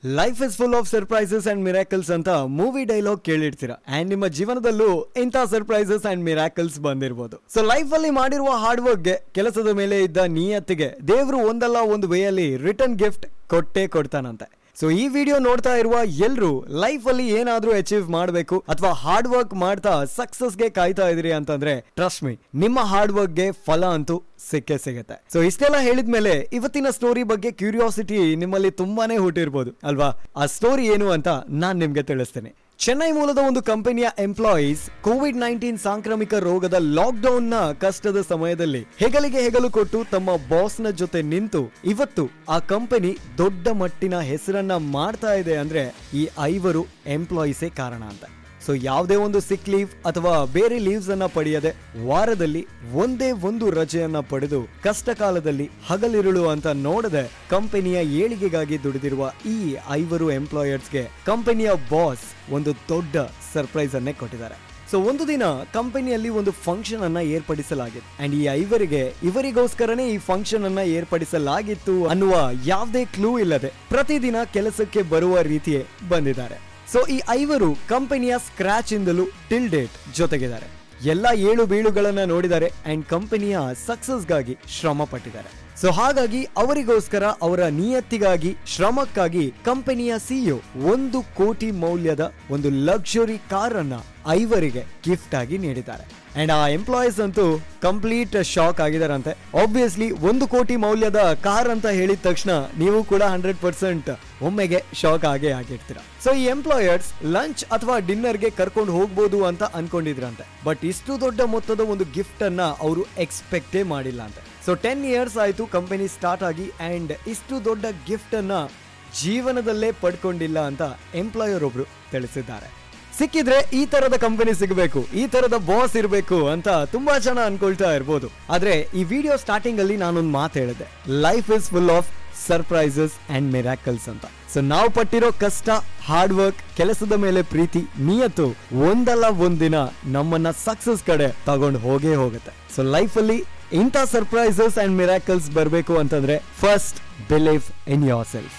life is full of surprises and miracles ಅಂತ movie dialogue ಕೇಳಿರ್ತೀರಾ and ನಿಮ್ಮ ಜೀವನದಲ್ಲೂ ಇಂಥ ಸರ್ಪ್ರೈಸಸ್ ಅಂಡ್ ಮಿರಾಕಲ್ಸ್ ಬಂದಿರಬಹುದು ಸೊ ಲೈಫ್ ಅಲ್ಲಿ ಮಾಡಿರುವ ಹಾರ್ಡ್ ವರ್ಕ್ಗೆ ಕೆಲಸದ ಮೇಲೆ ಇದ್ದ ನಿಯತ್ತಿಗೆ ದೇವರು ಒಂದಲ್ಲ ಒಂದು ವೇಯಲ್ಲಿ ರಿಟರ್ನ್ ಗಿಫ್ಟ್ ಕೊಟ್ಟೇ ಕೊಡ್ತಾನಂತೆ ಸೊ ಈ ವಿಡಿಯೋ ನೋಡ್ತಾ ಇರುವ ಎಲ್ರು ಲೈಫ್ ಅಲ್ಲಿ ಏನಾದ್ರೂ ಅಚೀವ್ ಮಾಡಬೇಕು ಅಥವಾ ಹಾರ್ಡ್ ವರ್ಕ್ ಮಾಡ್ತಾ ಸಕ್ಸಸ್ಗೆ ಕಾಯ್ತಾ ಇದೀರಿ ಅಂತಂದ್ರೆ ಟ್ರಸ್ಟ್ ಮಿ ನಿಮ್ಮ ಹಾರ್ಡ್ ವರ್ಕ್ಗೆ ಫಲ ಅಂತೂ ಸಿಕ್ಕೇ ಸಿಗುತ್ತೆ ಸೊ ಇಷ್ಟೆಲ್ಲ ಹೇಳಿದ್ಮೇಲೆ ಇವತ್ತಿನ ಸ್ಟೋರಿ ಬಗ್ಗೆ ಕ್ಯೂರಿಯಾಸಿಟಿ ನಿಮ್ಮಲ್ಲಿ ತುಂಬಾನೇ ಹುಟ್ಟಿರ್ಬೋದು ಅಲ್ವಾ ಆ ಸ್ಟೋರಿ ಏನು ಅಂತ ನಾನ್ ನಿಮ್ಗೆ ತಿಳಿಸ್ತೇನೆ ಚೆನ್ನೈ ಮೂಲದ ಒಂದು ಕಂಪನಿಯ ಎಂಪ್ಲಾಯೀಸ್ ಕೋವಿಡ್ ನೈನ್ಟೀನ್ ಸಾಂಕ್ರಾಮಿಕ ರೋಗದ ಲಾಕ್ ಡೌನ್ ನ ಕಷ್ಟದ ಸಮಯದಲ್ಲಿ ಹೆಗಲಿಗೆ ಹೆಗಲು ಕೊಟ್ಟು ತಮ್ಮ ಬಾಸ್ ನ ಜೊತೆ ನಿಂತು ಇವತ್ತು ಆ ಕಂಪನಿ ದೊಡ್ಡ ಮಟ್ಟಿನ ಹೆಸರನ್ನ ಮಾಡ್ತಾ ಇದೆ ಅಂದ್ರೆ ಈ ಐವರು ಎಂಪ್ಲಾಯೀಸೇ ಕಾರಣ ಅಂತ ಸೊ ಯಾವುದೇ ಒಂದು ಸಿಕ್ ಲೀವ್ ಅಥವಾ ಬೇರೆ ಲೀವ್ಸ್ ಅನ್ನ ಪಡೆಯದೆ ವಾರದಲ್ಲಿ ಒಂದೇ ಒಂದು ರಜೆಯನ್ನ ಪಡೆದು ಕಷ್ಟ ಕಾಲದಲ್ಲಿ ಹಗಲಿರುಳು ಅಂತ ನೋಡದೆ ಕಂಪನಿಯ ಏಳಿಗೆಗಾಗಿ ದುಡಿದಿರುವ ಈ ಐವರು ಎಂಪ್ಲಾಯರ್ಸ್ಗೆ ಕಂಪನಿಯ ಬಾಸ್ ಒಂದು ದೊಡ್ಡ ಸರ್ಪ್ರೈಸ್ ಅನ್ನೇ ಕೊಟ್ಟಿದ್ದಾರೆ ಸೊ ಒಂದು ದಿನ ಕಂಪನಿಯಲ್ಲಿ ಒಂದು ಫಂಕ್ಷನ್ ಅನ್ನ ಏರ್ಪಡಿಸಲಾಗಿದೆ ಅಂಡ್ ಈ ಐವರಿಗೆ ಇವರಿಗೋಸ್ಕರನೇ ಈ ಫಂಕ್ಷನ್ ಅನ್ನ ಏರ್ಪಡಿಸಲಾಗಿತ್ತು ಅನ್ನುವ ಯಾವುದೇ ಕ್ಲೂ ಇಲ್ಲದೆ ಪ್ರತಿದಿನ ಕೆಲಸಕ್ಕೆ ಬರುವ ರೀತಿಯೇ ಬಂದಿದ್ದಾರೆ ಸೊ ಈ ಐವರು ಕಂಪನಿಯ ಸ್ಕ್ರಾಚ್ ಇಂದಲೂ ಟಿಲ್ ಡೇಟ್ ಜೊತೆಗಿದ್ದಾರೆ ಎಲ್ಲ ಏಳು ಬೀಳುಗಳನ್ನ ನೋಡಿದ್ದಾರೆ ಅಂಡ್ ಕಂಪನಿಯ ಸಕ್ಸಸ್ಗಾಗಿ ಶ್ರಮ ಪಟ್ಟಿದ್ದಾರೆ ಸೊ ಹಾಗಾಗಿ ಅವರಿಗೋಸ್ಕರ ಅವರ ನಿಯತ್ತಿಗಾಗಿ ಶ್ರಮಕ್ಕಾಗಿ ಕಂಪನಿಯ ಸಿಇಒ ಒಂದು ಕೋಟಿ ಮೌಲ್ಯದ ಒಂದು ಲಕ್ಸುರಿ ಕಾರ್ ಅನ್ನ ಐವರಿಗೆ ಗಿಫ್ಟ್ ಆಗಿ ನೀಡಿದ್ದಾರೆ ಅಂಡ್ ಆ ಎಂಪ್ಲಾಯೀಸ್ ಅಂತೂ ಕಂಪ್ಲೀಟ್ ಶಾಕ್ ಆಗಿದಾರಂತೆ ಆಬ್ವಿಯಸ್ಲಿ ಒಂದು ಕೋಟಿ ಮೌಲ್ಯದ ಕಾರ್ ಅಂತ ಹೇಳಿದ ತಕ್ಷಣ ನೀವು ಕೂಡ ಹಂಡ್ರೆಡ್ ಪರ್ಸೆಂಟ್ ಒಮ್ಮೆಗೆ ಶಾಕ್ ಆಗೇ ಆಗಿರ್ತೀರ ಸೊ ಈ ಎಂಪ್ಲಾಯರ್ಸ್ ಲಂಚ್ ಅಥವಾ ಡಿನ್ನರ್ಗೆ ಕರ್ಕೊಂಡು ಹೋಗ್ಬೋದು ಅಂತ ಅನ್ಕೊಂಡಿದ್ರಂತೆ ಬಟ್ ಇಷ್ಟು ದೊಡ್ಡ ಮೊತ್ತದ ಒಂದು ಗಿಫ್ಟ್ ಅನ್ನ ಅವರು ಎಕ್ಸ್ಪೆಕ್ಟೇ ಮಾಡಿಲ್ಲ ಅಂತೆ ಸೊ ಟೆನ್ ಇಯರ್ಸ್ ಆಯ್ತು ಕಂಪನಿ ಸ್ಟಾರ್ಟ್ ಆಗಿ ಅಂಡ್ ಇಷ್ಟು ದೊಡ್ಡ ಗಿಫ್ಟ್ ಅನ್ನ ಜೀವನದಲ್ಲೇ ಪಡ್ಕೊಂಡಿಲ್ಲ ಅಂತ ಎಂಪ್ಲಾಯರ್ ಒಬ್ರು ತಿಳಿಸಿದ್ದಾರೆ ಸಿಕ್ಕಿದ್ರೆ ಈ ತರದ ಕಂಪನಿ ಸಿಗಬೇಕು ಈ ತರದ ಬಾಸ್ ಇರಬೇಕು ಅಂತ ತುಂಬಾ ಜನ ಅನ್ಕೊಳ್ತಾ ಇರ್ಬೋದು ಆದ್ರೆ ಈ ವಿಡಿಯೋ ಸ್ಟಾರ್ಟಿಂಗ್ ಅಲ್ಲಿ ನಾನೊಂದು ಮಾತು ಹೇಳಿದೆ life is full of surprises and miracles ಅಂತ ಸೊ ನಾವು ಪಟ್ಟಿರೋ ಕಷ್ಟ ಹಾರ್ಡ್ ವರ್ಕ್ ಕೆಲಸದ ಮೇಲೆ ಪ್ರೀತಿ ನಿಯತ್ತು ಒಂದಲ್ಲ ಒಂದಿನ ನಮ್ಮನ್ನ ಸಕ್ಸಸ್ ಕಡೆ ತಗೊಂಡು ಹೋಗೇ ಹೋಗುತ್ತೆ ಸೊ ಲೈಫ್ ಅಲ್ಲಿ ಇಂಥ ಸರ್ಪ್ರೈಸಸ್ ಅಂಡ್ ಮಿರಾಕಲ್ಸ್ ಬರಬೇಕು ಅಂತಂದ್ರೆ first believe in yourself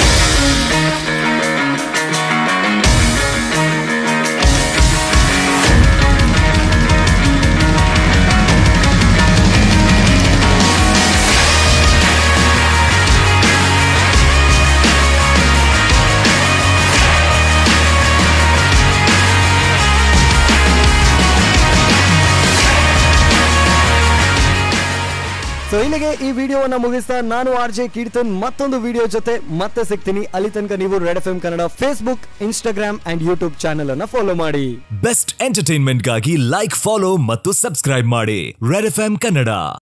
so ಇಲ್ಲಿಗೆ ಈ ವಿಡಿಯೋವನ್ನ ಮುಗಿಸ್ತಾ ನಾನು ಆರ್ ಜೆ ಕೀರ್ತನ್ ಮತ್ತೊಂದು ವಿಡಿಯೋ ಜೊತೆ ಮತ್ತೆ ಸಿಗ್ತೀನಿ ಅಲ್ಲಿ ತನಕ ನೀವು Red F M Kannada Facebook Instagram and YouTube channel ಅನ್ನ ಫಾಲೋ ಮಾಡಿ ಬೆಸ್ಟ್ ಎಂಟರ್ಟೈನ್ಮೆಂಟ್ಗಾಗಿ ಲೈಕ್ ಫಾಲೋ ಮತ್ತು ಸಬ್ಸ್ಕ್ರೈಬ್ ಮಾಡಿ ರೆಡ್ ಎಫ್ ಕನ್ನಡ